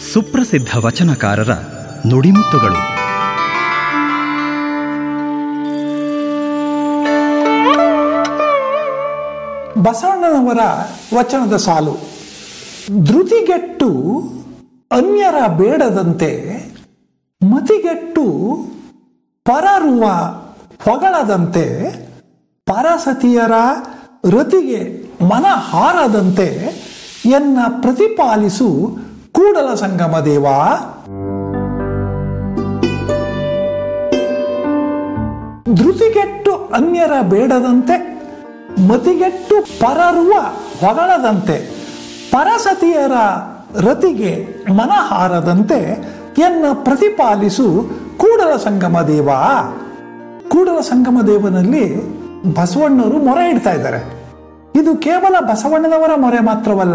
ಸುಪ್ರಸಿದ್ಧ ವಚನಕಾರರ ನುಡಿಮುತ್ತುಗಳು ಬಸವಣ್ಣನವರ ವಚನದ ಸಾಲು ಧೃತಿಗೆಟ್ಟು ಅನ್ಯರ ಬೇಡದಂತೆ ಮತಿಗೆಟ್ಟು ಪರರುವ ಹೊಗಳದಂತೆ ಪರಸತಿಯರ ರತಿಗೆ ಮನ ಹಾರದಂತೆ ಎನ್ನ ಪ್ರತಿಪಾಲಿಸು ಕೂಡಲ ಸಂಗಮ ದೇವ ಧೃತಿಗೆಟ್ಟು ಅನ್ಯರ ಬೇಡದಂತೆ ಮತಿಗೆಟ್ಟು ಪರರುವ ಹೊಗಳದಂತೆ ಪರಸತಿಯರ ರತಿಗೆ ಮನಹಾರದಂತೆ ಎನ್ನ ಪ್ರತಿಪಾಲಿಸು ಕೂಡಲ ಸಂಗಮ ದೇವ ಕೂಡಲ ಸಂಗಮ ದೇವನಲ್ಲಿ ಬಸವಣ್ಣವರು ಮೊರೆ ಇಡ್ತಾ ಇದ್ದಾರೆ ಇದು ಕೇವಲ ಬಸವಣ್ಣನವರ ಮೊರೆ ಮಾತ್ರವಲ್ಲ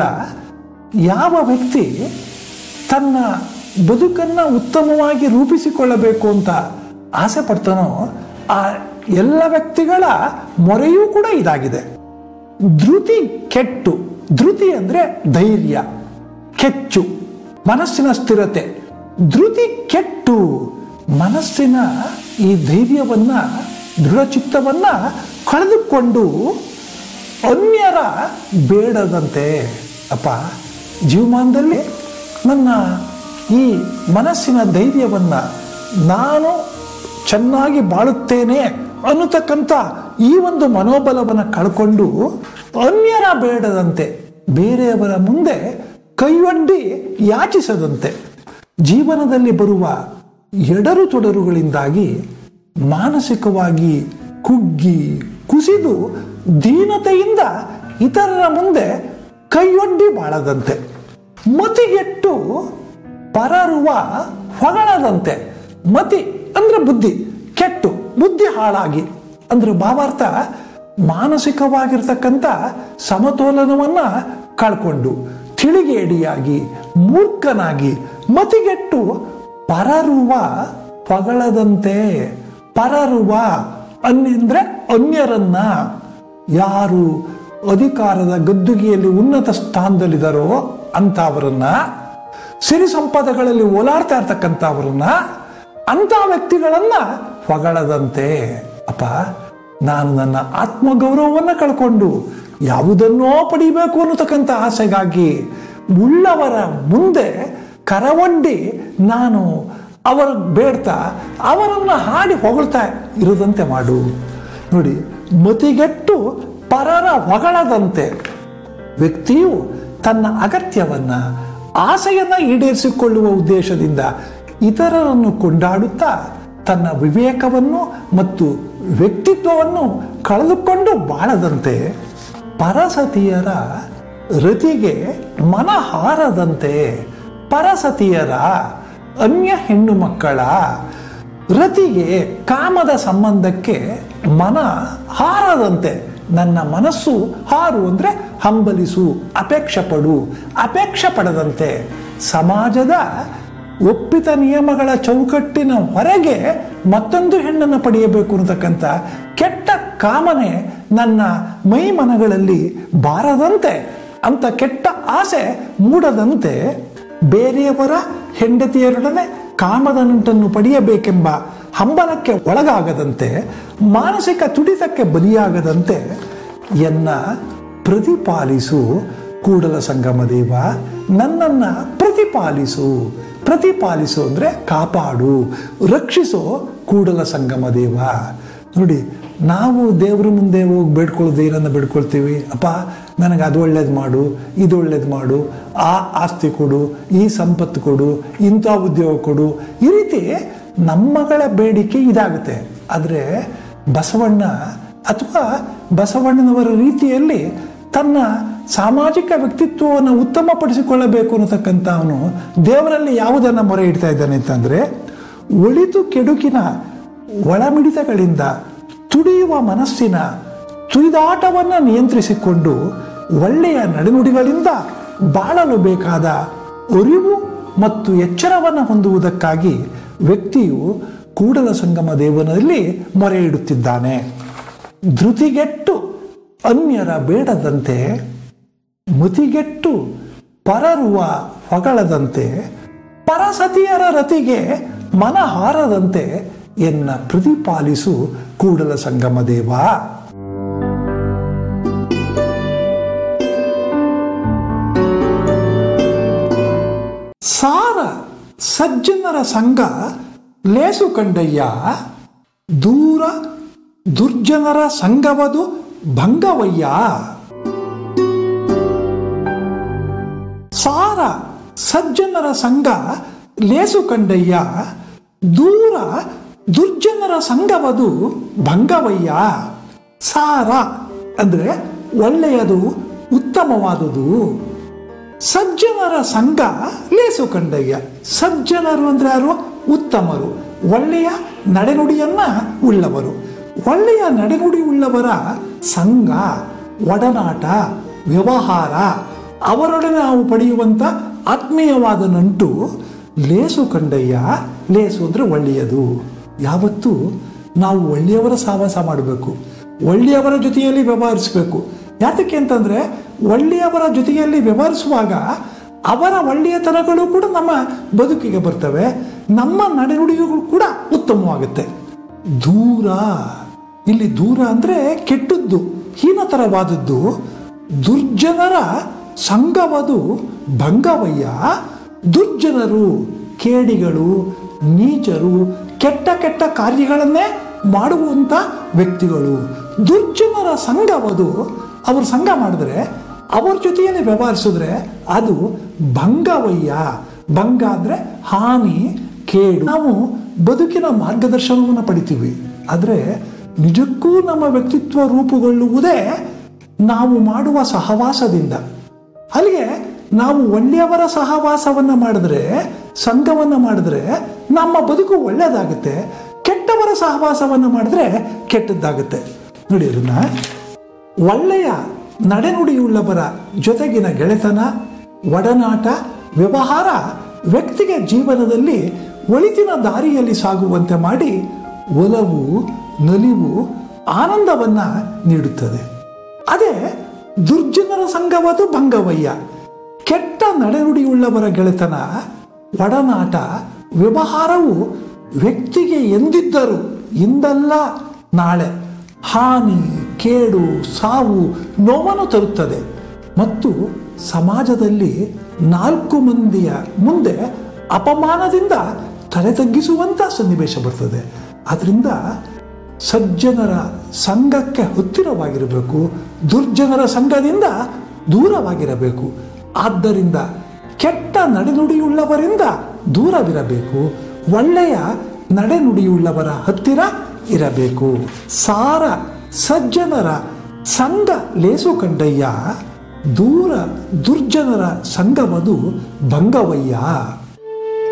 ಯಾವ ವ್ಯಕ್ತಿ ತನ್ನ ಬದುಕನ್ನ ಉತ್ತಮವಾಗಿ ರೂಪಿಸಿಕೊಳ್ಳಬೇಕು ಅಂತ ಆಸೆ ಪಡ್ತಾನೋ ಆ ಎಲ್ಲ ವ್ಯಕ್ತಿಗಳ ಮೊರೆಯೂ ಕೂಡ ಇದಾಗಿದೆ ಧೃತಿ ಕೆಟ್ಟು ಧೃತಿ ಅಂದ್ರೆ ಧೈರ್ಯ ಕೆಚ್ಚು ಮನಸ್ಸಿನ ಸ್ಥಿರತೆ ಧೃತಿ ಕೆಟ್ಟು ಮನಸ್ಸಿನ ಈ ಧೈರ್ಯವನ್ನ ದೃಢಚಿತ್ತವನ್ನ ಕಳೆದುಕೊಂಡು ಅನ್ಯರ ಬೇಡದಂತೆ ಅಪ್ಪ ಜೀವಮಾನದಲ್ಲಿ ನನ್ನ ಈ ಮನಸ್ಸಿನ ಧೈರ್ಯವನ್ನ ನಾನು ಚೆನ್ನಾಗಿ ಬಾಳುತ್ತೇನೆ ಅನ್ನತಕ್ಕಂಥ ಈ ಒಂದು ಮನೋಬಲವನ್ನು ಕಳ್ಕೊಂಡು ಅನ್ಯರ ಬೇಡದಂತೆ ಬೇರೆಯವರ ಮುಂದೆ ಕೈಯೊಡ್ಡಿ ಯಾಚಿಸದಂತೆ ಜೀವನದಲ್ಲಿ ಬರುವ ಎಡರು ತೊಡರುಗಳಿಂದಾಗಿ ಮಾನಸಿಕವಾಗಿ ಕುಗ್ಗಿ ಕುಸಿದು ದೀನತೆಯಿಂದ ಇತರರ ಮುಂದೆ ಕೈಯೊಡ್ಡಿ ಬಾಳದಂತೆ ಮತಿಗೆಟ್ಟು ಪರರುವ ಹೊಗಳದಂತೆ ಮತಿ ಅಂದ್ರೆ ಬುದ್ಧಿ ಕೆಟ್ಟು ಬುದ್ಧಿ ಹಾಳಾಗಿ ಅಂದ್ರೆ ಭಾವಾರ್ಥ ಮಾನಸಿಕವಾಗಿರ್ತಕ್ಕಂಥ ಸಮತೋಲನವನ್ನ ಕಳ್ಕೊಂಡು ತಿಳಿಗೇಡಿಯಾಗಿ ಮೂರ್ಖನಾಗಿ ಮತಿಗೆಟ್ಟು ಪರರುವ ಪಗಳದಂತೆ ಪರರುವ ಅನ್ಯಂದ್ರೆ ಅನ್ಯರನ್ನ ಯಾರು ಅಧಿಕಾರದ ಗದ್ದುಗೆಯಲ್ಲಿ ಉನ್ನತ ಸ್ಥಾನದಲ್ಲಿದ್ದಾರೋ ಅಂತವರನ್ನ ಸಿರಿ ಸಂಪದಗಳಲ್ಲಿ ಓಲಾಡ್ತಾ ಇರ್ತಕ್ಕಂಥವ್ರನ್ನ ಅಂತ ವ್ಯಕ್ತಿಗಳನ್ನ ಹೊಗಳದಂತೆ ಅಪ್ಪ ನಾನು ನನ್ನ ಆತ್ಮಗೌರವವನ್ನ ಕಳ್ಕೊಂಡು ಯಾವುದನ್ನೋ ಪಡಿಬೇಕು ಅನ್ನತಕ್ಕಂಥ ಆಸೆಗಾಗಿ ಉಳ್ಳವರ ಮುಂದೆ ಕರವೊಡ್ಡಿ ನಾನು ಅವರ ಬೇಡ್ತಾ ಅವರನ್ನ ಹಾಡಿ ಹೊಗಳ್ತಾ ಇರದಂತೆ ಮಾಡು ನೋಡಿ ಮತಿಗೆಟ್ಟು ಪರರ ಹೊಗಳದಂತೆ ವ್ಯಕ್ತಿಯು ತನ್ನ ಅಗತ್ಯವನ್ನ ಆಸೆಯನ್ನ ಈಡೇರಿಸಿಕೊಳ್ಳುವ ಉದ್ದೇಶದಿಂದ ಇತರರನ್ನು ಕೊಂಡಾಡುತ್ತಾ ತನ್ನ ವಿವೇಕವನ್ನು ಮತ್ತು ವ್ಯಕ್ತಿತ್ವವನ್ನು ಕಳೆದುಕೊಂಡು ಬಾಳದಂತೆ ಪರಸತಿಯರ ರತಿಗೆ ಮನ ಹಾರದಂತೆ ಪರಸತಿಯರ ಅನ್ಯ ಹೆಣ್ಣು ಮಕ್ಕಳ ರತಿಗೆ ಕಾಮದ ಸಂಬಂಧಕ್ಕೆ ಮನ ಹಾರದಂತೆ ನನ್ನ ಮನಸ್ಸು ಹಾರು ಅಂದ್ರೆ ಹಂಬಲಿಸು ಅಪೇಕ್ಷೆ ಪಡು ಅಪೇಕ್ಷೆ ಪಡದಂತೆ ಸಮಾಜದ ಒಪ್ಪಿತ ನಿಯಮಗಳ ಚೌಕಟ್ಟಿನ ಹೊರಗೆ ಮತ್ತೊಂದು ಹೆಣ್ಣನ್ನು ಪಡೆಯಬೇಕು ಅನ್ನತಕ್ಕಂಥ ಕೆಟ್ಟ ಕಾಮನೆ ನನ್ನ ಮೈ ಮನಗಳಲ್ಲಿ ಬಾರದಂತೆ ಅಂತ ಕೆಟ್ಟ ಆಸೆ ಮೂಡದಂತೆ ಬೇರೆಯವರ ಹೆಂಡತಿಯರೊಡನೆ ಕಾಮದ ನಂಟನ್ನು ಪಡೆಯಬೇಕೆಂಬ ಹಂಬಲಕ್ಕೆ ಒಳಗಾಗದಂತೆ ಮಾನಸಿಕ ತುಡಿತಕ್ಕೆ ಬಲಿಯಾಗದಂತೆ ಎನ್ನ ಪ್ರತಿಪಾಲಿಸು ಕೂಡಲ ಸಂಗಮ ದೇವ ನನ್ನನ್ನ ಪ್ರತಿಪಾಲಿಸು ಪ್ರತಿಪಾಲಿಸು ಅಂದ್ರೆ ಕಾಪಾಡು ರಕ್ಷಿಸೋ ಕೂಡಲ ಸಂಗಮ ದೇವ ನೋಡಿ ನಾವು ದೇವ್ರ ಮುಂದೆ ಹೋಗಿ ಬೇಡ್ಕೊಳ್ಳೋದು ಏನನ್ನ ಬೇಡ್ಕೊಳ್ತೀವಿ ಅಪ್ಪ ನನಗೆ ಅದು ಒಳ್ಳೇದು ಮಾಡು ಇದು ಒಳ್ಳೇದು ಮಾಡು ಆ ಆಸ್ತಿ ಕೊಡು ಈ ಸಂಪತ್ತು ಕೊಡು ಇಂಥ ಉದ್ಯೋಗ ಕೊಡು ಈ ರೀತಿ ನಮ್ಮಗಳ ಬೇಡಿಕೆ ಇದಾಗುತ್ತೆ ಆದರೆ ಬಸವಣ್ಣ ಅಥವಾ ಬಸವಣ್ಣನವರ ರೀತಿಯಲ್ಲಿ ತನ್ನ ಸಾಮಾಜಿಕ ವ್ಯಕ್ತಿತ್ವವನ್ನು ಉತ್ತಮಪಡಿಸಿಕೊಳ್ಳಬೇಕು ಅನ್ನತಕ್ಕಂಥ ಅವನು ದೇವರಲ್ಲಿ ಯಾವುದನ್ನು ಮೊರೆ ಇಡ್ತಾ ಇದ್ದಾನೆ ಅಂತಂದ್ರೆ ಒಳಿತು ಕೆಡುಕಿನ ಒಳಮಿಡಿತಗಳಿಂದ ತುಡಿಯುವ ಮನಸ್ಸಿನ ತುಯ್ದಾಟವನ್ನು ನಿಯಂತ್ರಿಸಿಕೊಂಡು ಒಳ್ಳೆಯ ನಡೆನುಡಿಗಳಿಂದ ಬಾಳಲು ಬೇಕಾದ ಅರಿವು ಮತ್ತು ಎಚ್ಚರವನ್ನು ಹೊಂದುವುದಕ್ಕಾಗಿ ವ್ಯಕ್ತಿಯು ಕೂಡಲ ಸಂಗಮ ದೇವನಲ್ಲಿ ಮೊರೆ ಇಡುತ್ತಿದ್ದಾನೆ ಧೃತಿಗೆಟ್ಟು ಅನ್ಯರ ಬೇಡದಂತೆ ಮತಿಗೆಟ್ಟು ಪರರುವ ಹೊಗಳದಂತೆ ಪರಸತಿಯರ ರತಿಗೆ ಮನ ಹಾರದಂತೆ ಎನ್ನ ಪ್ರತಿಪಾಲಿಸು ಕೂಡಲ ಸಂಗಮ ದೇವ ಸಾರ ಸಜ್ಜನರ ಸಂಘ ಲೇಸು ಕಂಡಯ್ಯ ದೂರ ದುರ್ಜನರ ಸಂಘವದು ಭಂಗವಯ್ಯ ಸಾರ ಸಜ್ಜನರ ಸಂಘ ಲೇಸು ಕಂಡಯ್ಯ ದೂರ ದುರ್ಜನರ ಸಂಘವದು ಭಂಗವಯ್ಯ ಸಾರ ಅಂದ್ರೆ ಒಳ್ಳೆಯದು ಉತ್ತಮವಾದುದು ಸಜ್ಜನರ ಸಂಘ ಲೇಸು ಕಂಡಯ್ಯ ಸಜ್ಜನರು ಅಂದ್ರೆ ಯಾರು ಉತ್ತಮರು ಒಳ್ಳೆಯ ನಡೆನುಡಿಯನ್ನ ಉಳ್ಳವರು ಒಳ್ಳೆಯ ನಡೆನುಡಿ ಉಳ್ಳವರ ಸಂಘ ಒಡನಾಟ ವ್ಯವಹಾರ ಅವರೊಡನೆ ನಾವು ಪಡೆಯುವಂತ ಆತ್ಮೀಯವಾದ ನಂಟು ಲೇಸು ಕಂಡಯ್ಯ ಲೇಸು ಅಂದ್ರೆ ಒಳ್ಳೆಯದು ಯಾವತ್ತೂ ನಾವು ಒಳ್ಳೆಯವರ ಸಹವಾಸ ಮಾಡಬೇಕು ಒಳ್ಳೆಯವರ ಜೊತೆಯಲ್ಲಿ ವ್ಯವಹರಿಸಬೇಕು ಯಾತಕ್ಕೆ ಅಂತಂದ್ರೆ ಒಳ್ಳೆಯವರ ಜೊತೆಯಲ್ಲಿ ವ್ಯವಹರಿಸುವಾಗ ಅವರ ಒಳ್ಳೆಯತನಗಳು ಕೂಡ ನಮ್ಮ ಬದುಕಿಗೆ ಬರ್ತವೆ ನಮ್ಮ ನಡೆನುಡಿಗಳು ಕೂಡ ಉತ್ತಮವಾಗುತ್ತೆ ದೂರ ಇಲ್ಲಿ ದೂರ ಅಂದ್ರೆ ಕೆಟ್ಟದ್ದು ಹೀನತರವಾದದ್ದು ದುರ್ಜನರ ಸಂಘವದು ಭಂಗವಯ್ಯ ದುರ್ಜನರು ಕೇಡಿಗಳು ನೀಚರು ಕೆಟ್ಟ ಕೆಟ್ಟ ಕಾರ್ಯಗಳನ್ನೇ ಮಾಡುವಂತ ವ್ಯಕ್ತಿಗಳು ದುರ್ಜನರ ಸಂಘವದು ಅವರು ಸಂಘ ಮಾಡಿದ್ರೆ ಅವ್ರ ಜೊತೆಯಲ್ಲಿ ವ್ಯವಹರಿಸಿದ್ರೆ ಅದು ಭಂಗವಯ್ಯ ಭಂಗ ಅಂದ್ರೆ ಹಾನಿ ಕೇಡು ನಾವು ಬದುಕಿನ ಮಾರ್ಗದರ್ಶನವನ್ನು ಪಡಿತೀವಿ ಆದರೆ ನಿಜಕ್ಕೂ ನಮ್ಮ ವ್ಯಕ್ತಿತ್ವ ರೂಪುಗೊಳ್ಳುವುದೇ ನಾವು ಮಾಡುವ ಸಹವಾಸದಿಂದ ಅಲ್ಲಿಗೆ ನಾವು ಒಳ್ಳೆಯವರ ಸಹವಾಸವನ್ನ ಮಾಡಿದ್ರೆ ಸಂಘವನ್ನ ಮಾಡಿದ್ರೆ ನಮ್ಮ ಬದುಕು ಒಳ್ಳೆಯದಾಗುತ್ತೆ ಕೆಟ್ಟವರ ಸಹವಾಸವನ್ನ ಮಾಡಿದ್ರೆ ಕೆಟ್ಟದ್ದಾಗುತ್ತೆ ನೋಡಿ ಅದನ್ನ ಒಳ್ಳೆಯ ನಡೆನುಡಿಯುಳ್ಳವರ ಜೊತೆಗಿನ ಗೆಳೆತನ ಒಡನಾಟ ವ್ಯವಹಾರ ವ್ಯಕ್ತಿಗೆ ಜೀವನದಲ್ಲಿ ಒಳಿತಿನ ದಾರಿಯಲ್ಲಿ ಸಾಗುವಂತೆ ಮಾಡಿ ಒಲವು ನಲಿವು ಆನಂದವನ್ನ ನೀಡುತ್ತದೆ ಅದೇ ದುರ್ಜನರ ಸಂಘವದು ಭಂಗವಯ್ಯ ಕೆಟ್ಟ ನಡೆನುಡಿಯುಳ್ಳವರ ಗೆಳೆತನ ಒಡನಾಟ ವ್ಯವಹಾರವು ವ್ಯಕ್ತಿಗೆ ಎಂದಿದ್ದರು ಇಂದಲ್ಲ ನಾಳೆ ಹಾನಿ ಕೇಡು ಸಾವು ನೋವನ್ನು ತರುತ್ತದೆ ಮತ್ತು ಸಮಾಜದಲ್ಲಿ ನಾಲ್ಕು ಮಂದಿಯ ಮುಂದೆ ಅಪಮಾನದಿಂದ ತಲೆ ತಗ್ಗಿಸುವಂತ ಸನ್ನಿವೇಶ ಬರ್ತದೆ ಆದ್ರಿಂದ ಸಜ್ಜನರ ಸಂಘಕ್ಕೆ ಹತ್ತಿರವಾಗಿರಬೇಕು ದುರ್ಜನರ ಸಂಘದಿಂದ ದೂರವಾಗಿರಬೇಕು ಆದ್ದರಿಂದ ಕೆಟ್ಟ ನಡೆನುಡಿಯುಳ್ಳವರಿಂದ ದೂರವಿರಬೇಕು ಒಳ್ಳೆಯ ನಡೆನುಡಿಯುಳ್ಳವರ ಹತ್ತಿರ ಇರಬೇಕು ಸಾರ ಸಜ್ಜನರ ಸಂಘ ಲೇಸು ಕಂಡಯ್ಯ ದೂರ ದುರ್ಜನರ ಸಂಘವದು ಭಂಗವಯ್ಯ